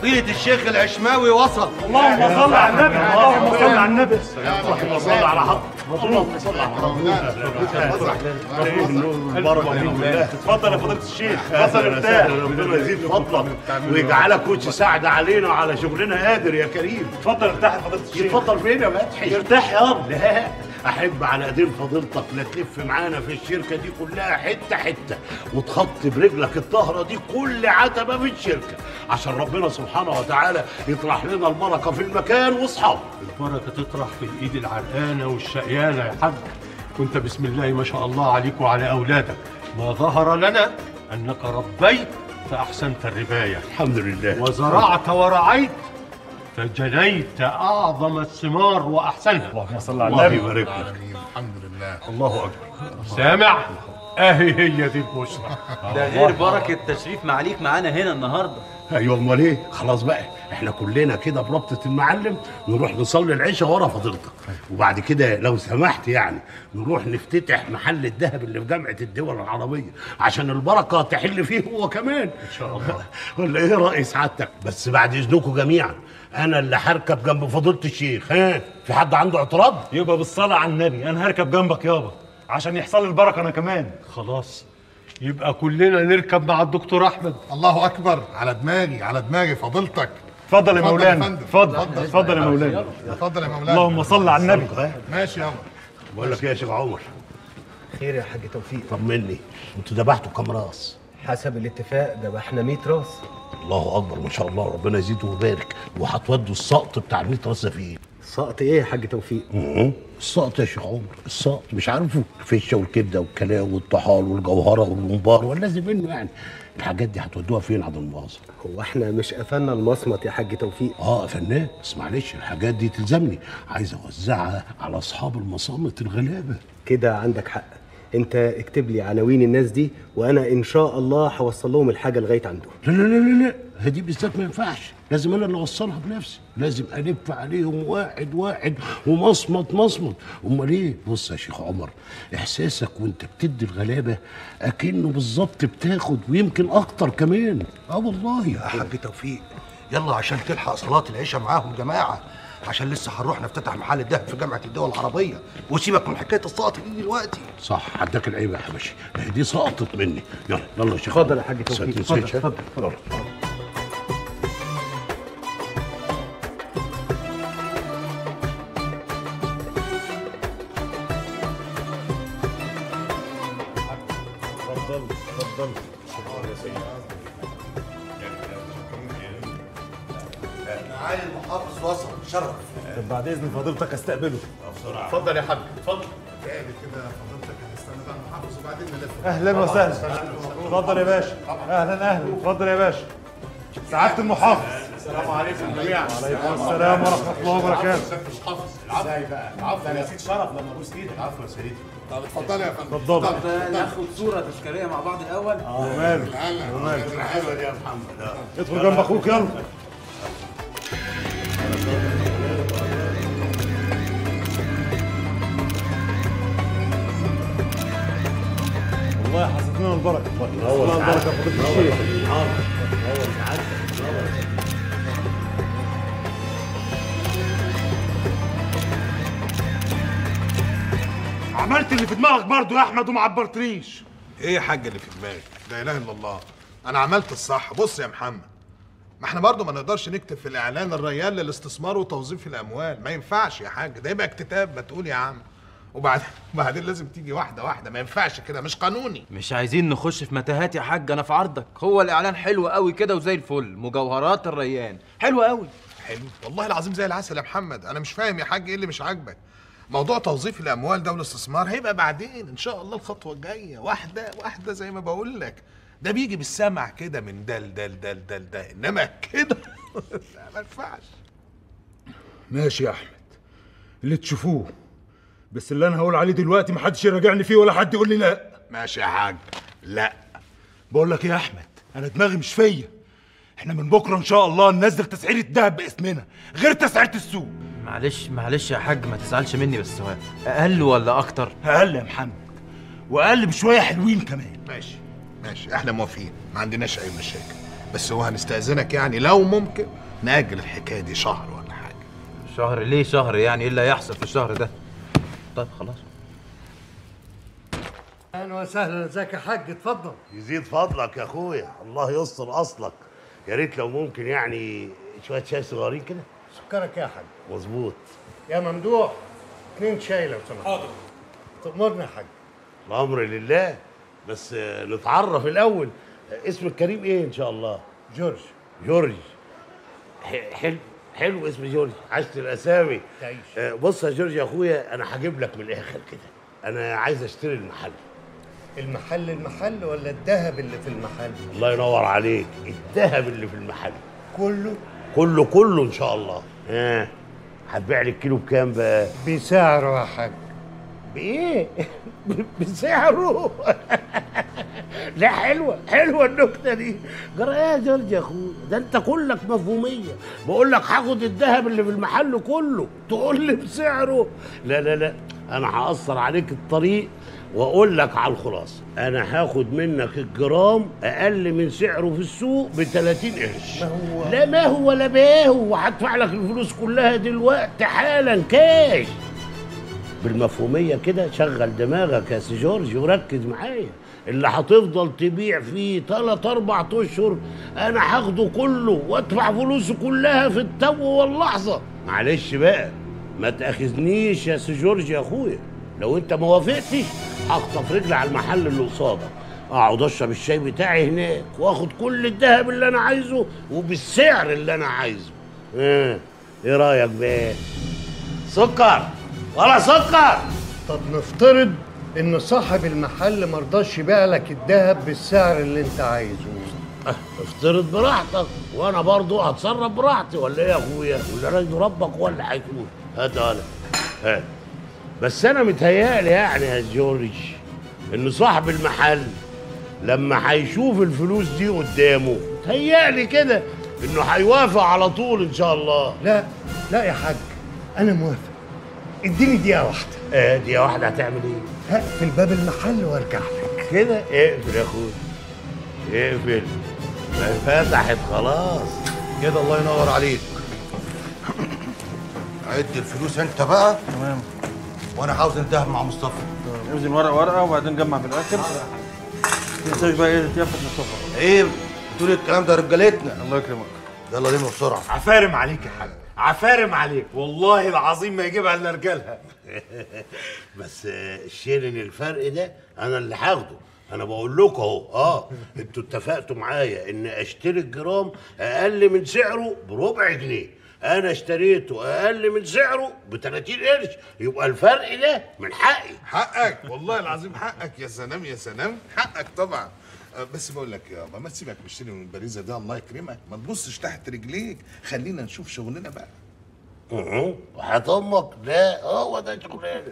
فضيلة الشيخ العشماوي وصل اللهم صل على النبي اللهم صل على النبي اللهم صل على حق اللهم صل على اتفضل يا فضيله الشيخ اتفضل ارتاح ربنا يزيد فضلك ويجعلك وش سعد علينا وعلى شغلنا قادر يا كريم اتفضل ارتاح يا فضيله الشيخ يتفضل فين يا فتحي ارتاح يابا لا احب على ايدين فضيلتك لا تلف معانا في الشركه دي كلها حته حته وتخطي برجلك الطهره دي كل عتبه في الشركه عشان ربنا سبحانه وتعالى يطرح لنا البركه في المكان واصحابه البركة تطرح في الإيد العرقانة والشقيانة يا حاج وانت بسم الله ما شاء الله عليك وعلى أولادك ما ظهر لنا أنك ربيت فأحسنت الرباية الحمد لله وزرعت ورعيت فجنيت أعظم الثمار وأحسنها اللهم صل على الله النبي يبارك لك الحمد لله الله أكبر سامع أهي هي دي البشرى ده غير بركة تشريف معاليك معانا هنا النهاردة ايوه امال ايه خلاص بقى احنا كلنا كده بربطه المعلم نروح نصلي العشاء ورا فضيلتك وبعد كده لو سمحت يعني نروح نفتتح محل الذهب اللي في جامعه الدول العربيه عشان البركه تحل فيه هو كمان ان شاء الله. ولا ايه راي سعادتك بس بعد اذنكم جميعا انا اللي هركب جنب فضيله الشيخ ها في حد عنده اعتراض يبقى بالصلاه على النبي انا هركب جنبك يابا عشان يحصل لي البركه انا كمان خلاص يبقى كلنا نركب مع الدكتور أحمد الله اكبر على دماغي على دماغي فضيلتك اتفضل يا اتفضل يا مولانا فندم. اتفضل اتفضل. اتفضل يا مولانا اتفضل يا مولانا اللهم صل على النبي ماشي يابا بقول لك ايه يا شيخ عمر خير يا حاج توفيق طمني انتوا ذبحتوا كام راس حسب الاتفاق ذبحنا 100 راس الله اكبر ما شاء الله ربنا يزيده ويبارك وهتودوا السقط بتاع ال 100 راس ده فين سقط ايه يا حاج توفيق مم. السقط يا شيخ عمر السقط مش عارفه الفشه والكبده والكلاوي والطحال والجوهره والممبار واللازم منه يعني الحاجات دي هتودوها فين عند المؤاخذه هو احنا مش قفلنا المصمت يا حاج توفيق اه فنان بس معلش الحاجات دي تلزمني عايز اوزعها على اصحاب المصامت الغلابه كده عندك حق انت اكتب لي عناوين الناس دي وانا ان شاء الله هوصل لهم الحاجه لغايه عندهم لا لا لا لا لا هدي بالذات ما ينفعش لازم انا اللي اوصلها بنفسي لازم الف عليهم واحد واحد ومصمت مصمت امال ايه بص يا شيخ عمر احساسك وانت بتدي الغلابه اكنه بالظبط بتاخد ويمكن اكتر كمان اه والله يا حاج توفيق يلا عشان تلحق صلاة العشاء معاهم جماعة عشان لسه هنروح نفتتح محل الذهب في جامعة الدول العربية وسيبك من حكاية السقط دي دلوقتي صح عداك العيب يا حبشي دي سقطت مني يلا يلا يا شيخ اتفضل يا حاج توفيق. ساتر اتفضل، ساتر. اتفضل. يلا. اتفضل اتفضل معالي المحافظ وصل شرف طب بعد اذن فضيلتك استقبله اتفضل يا حاج اتفضل كده فضيلتك هنستنى بقى المحافظ وبعدين نلف اهلا وسهلا اتفضل يا باشا اهلا اهلا اتفضل يا باشا سعاده المحافظ السلام عليكم جميعا وعليكم السلام ورحمه الله وبركاته المحافظ ازاي بقى العفو يا سيدي شرف لما ابوس ايدك العفو يا سيدي طب اتفضلي يا فندم اتفضل ناخد صورة تذكارية مع بعض الأول وماله اهلا حلوه دي يا محمد آه. ادخل جنب اخوك يلا والله حسيتنا البركه والله البركه فضيله الشيخ عملت اللي في دماغك برضه يا احمد وما عبرتنيش ايه يا حاج اللي في دماغك لا اله الا الله انا عملت الصح بص يا محمد ما احنا برضه ما نقدرش نكتب في الاعلان الريان للاستثمار وتوظيف الاموال ما ينفعش يا حاج ده يبقى اكتتاب ما تقول يا عم وبعدين وبعدين لازم تيجي واحده واحده ما ينفعش كده مش قانوني مش عايزين نخش في متاهات يا حاج أنا في عرضك هو الإعلان حلو قوي كده وزي الفل مجوهرات الريان حلو قوي حلو والله العظيم زي العسل يا محمد انا مش فاهم يا حاج ايه اللي مش عاجبك موضوع توظيف الاموال ده والاستثمار هيبقى بعدين ان شاء الله الخطوه الجايه واحده واحده زي ما بقول لك ده بيجي بالسمع كده من دل دل دل دل ده انما كده لا ما ينفعش ماشي يا احمد اللي تشوفوه بس اللي انا هقول عليه دلوقتي محدش يراجعني فيه ولا حد يقول لي لا ماشي يا حاج لا بقول لك ايه يا احمد انا دماغي مش فيا احنا من بكره ان شاء الله ننزل تسعيره الدهب باسمنا غير تسعيره السوق معلش معلش يا حاج ما تزعلش مني بس هو أقل ولا أكتر اقل يا محمد واقل بشويه حلوين كمان ماشي ماشي احنا موافقين ما عندناش اي مشاكل بس هو هنستأذنك يعني لو ممكن نأجل الحكاية دي شهر ولا حاجة شهر ليه شهر يعني ايه اللي هيحصل في الشهر ده طيب خلاص اهلا وسهلا ازيك يا حاج اتفضل يزيد فضلك يا اخويا الله يستر اصلك يا ريت لو ممكن يعني شويه شاي صغيرين كده سكرك يا حاج مظبوط يا ممدوح اتنين شاي لو سمحت حاضر تأمرني يا حاج الامر لله بس آه، نتعرف الاول آه، اسم الكريم ايه ان شاء الله جورج جورج ح- حلو حلو اسم جورج عشت الاسامي تعيش. آه، بص يا جورج يا اخويا انا هجيب لك من الاخر كده انا عايز اشتري المحل المحل المحل ولا الذهب اللي في المحل الله ينور عليك الذهب اللي في المحل كله كله كله ان شاء الله ها هتبيع لي الكيلو بكام بقى بسعره يا حاج بايه بسعره لا حلوه حلوه النكته دي جرى ايه يا جورج يا اخويا ده انت كلك مفهوميه بقول لك هاخد الذهب اللي في المحل كله تقول لي بسعره لا لا لا انا هاثر عليك الطريق واقول لك على الخلاصه انا هاخد منك الجرام اقل من سعره في السوق ب 30 قرش ما هو لا ما هو لا ما هو هدفع لك الفلوس كلها دلوقتي حالا كاش بالمفهوميه كده شغل دماغك يا سي جورج وركز معايا اللي هتفضل تبيع فيه تلات اربع اشهر انا هاخده كله وادفع فلوسه كلها في التو واللحظه معلش بقى ما تاخذنيش يا سي جورج يا اخويا لو انت ما وافقتش هخطف رجلي على المحل اللي قصادك اقعد اشرب الشاي بتاعي هناك واخد كل الذهب اللي انا عايزه وبالسعر اللي انا عايزه اه ايه رايك بقى سكر ولا سكر طب نفترض ان صاحب المحل مرضاش يبيع لك الذهب بالسعر اللي انت عايزه اه، افترض براحتك وانا برضو هتصرف براحتي ولا ايه يا اخويا ولا راجل ربك هو اللي هيكون هات انا هات بس انا متهيألي يعني يا جورج ان صاحب المحل لما هيشوف الفلوس دي قدامه متهيألي كده انه هيوافق على طول ان شاء الله لا لا يا حاج انا موافق اديني دقيقه واحده اه دي واحده هتعمل ايه هقفل باب المحل وارجع لك كده اقفل يا اخويا اقفل ما فتحت خلاص كده الله ينور عليك عد الفلوس انت بقى تمام وانا عاوز الذهب مع مصطفى اوزن ورقه ورقه وبعدين جمع في الاخر ما تنساش بقى ايه تيافت مصطفى ايه بتقول الكلام ده رجالتنا الله يكرمك يلا لم بسرعه عفارم عليك يا حاج عفارم عليك والله العظيم ما يجيبها الا رجالها بس آه، الشيرين الفرق ده انا اللي هاخده انا بقول لكم اهو اه انتوا اتفقتوا معايا ان اشتري الجرام اقل من سعره بربع جنيه انا اشتريته اقل من سعره ب 30 قرش يبقى الفرق ده من حقي حقك والله العظيم حقك يا سلام يا سلام حقك طبعا أه، بس بقول لك يابا ما تسيبك مشتري من البريزه ده الله يكرمك ما تبصش تحت رجليك خلينا نشوف شغلنا بقى أه، وحياة امك لا هو ده شغلانه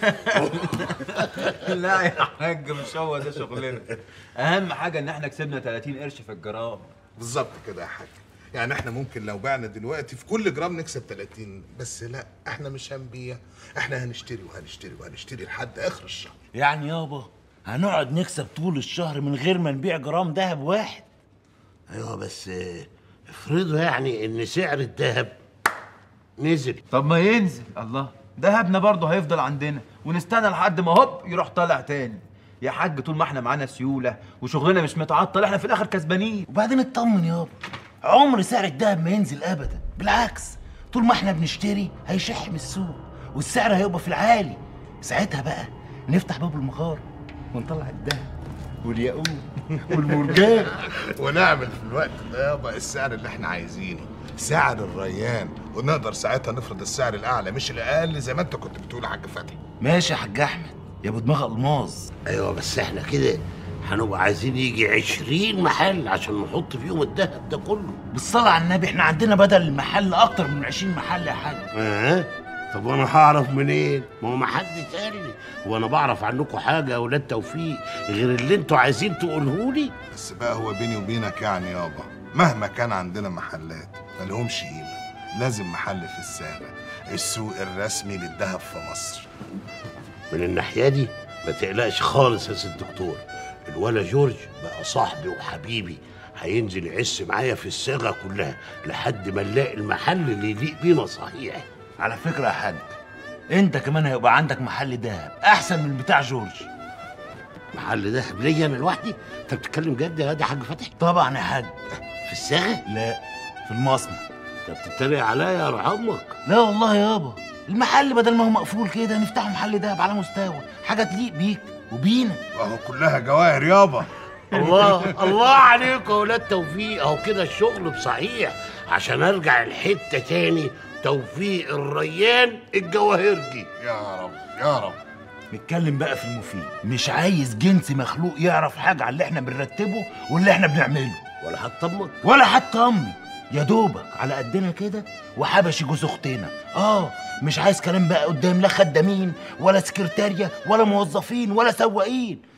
لا يا حاج مش هو ده شغلنا اهم حاجه ان احنا كسبنا 30 قرش في الجرام بالظبط كده يا حاج يعني احنا ممكن لو بعنا دلوقتي في كل جرام نكسب 30 بس لا احنا مش هنبيع احنا هنشتري وهنشتري وهنشتري لحد اخر الشهر يعني يابا هنقعد نكسب طول الشهر من غير ما نبيع جرام دهب واحد ايوه بس آه، افرضوا يعني ان سعر الذهب نزل طب ما ينزل الله دهبنا برضه هيفضل عندنا ونستنى لحد ما هوب يروح طالع تاني يا حاج طول ما احنا معانا سيوله وشغلنا مش متعطل احنا في الاخر كسبانين وبعدين اطمن يابا عمر سعر الدهب ما ينزل ابدا بالعكس طول ما احنا بنشتري هيشح من السوق والسعر هيبقى في العالي ساعتها بقى نفتح باب المغاره ونطلع الدهب والياقوت والمرجان ونعمل في الوقت ده يابا السعر اللي احنا عايزينه سعر الريان ونقدر ساعتها نفرض السعر الاعلى مش الاقل زي ما انت كنت بتقول يا حاج فتحي ماشي يا حاج احمد يا ابو دماغ الماظ ايوه بس احنا كده هنبقى عايزين يجي 20 محل عشان نحط فيهم الذهب ده كله بالصلاة على النبي احنا عندنا بدل المحل اكتر من 20 محل يا حاج اه طب وانا هعرف منين؟ ما هو ما حدش قال لي وانا بعرف عنكم حاجه يا اولاد توفيق غير اللي انتوا عايزين تقوله لي بس بقى هو بيني وبينك يعني يابا مهما كان عندنا محلات ملهمش قيمه لازم محل في السابع السوق الرسمي للذهب في مصر من الناحيه دي ما تقلقش خالص يا سيد الدكتور الولا جورج بقى صاحبي وحبيبي هينزل يعس معايا في الصاغه كلها لحد ما نلاقي المحل اللي يليق بينا صحيح على فكره يا حاج انت كمان هيبقى عندك محل دهب احسن من بتاع جورج محل دهب ليا انا لوحدي انت بتتكلم جد يا واد يا حاج فتحي طبعا يا حاج في الصاغه لا في المصنع انت بتتريق عليا يا رحمك لا والله يابا المحل بدل ما هو مقفول كده نفتحه محل دهب على مستوى حاجه تليق بيك وبينا اهو كلها جواهر يابا الله الله عليك يا ولاد توفيق اهو كده الشغل بصحيح عشان ارجع الحته تاني توفيق الريان الجواهرجي يا رب يا رب نتكلم بقى في المفيد مش عايز جنس مخلوق يعرف حاجه على اللي احنا بنرتبه واللي احنا بنعمله ولا حتى امك ولا حتى امي يا دوبك على قدنا كده وحبشي جوز اختنا اه مش عايز كلام بقى قدام لا خدامين ولا سكرتارية ولا موظفين ولا سواقين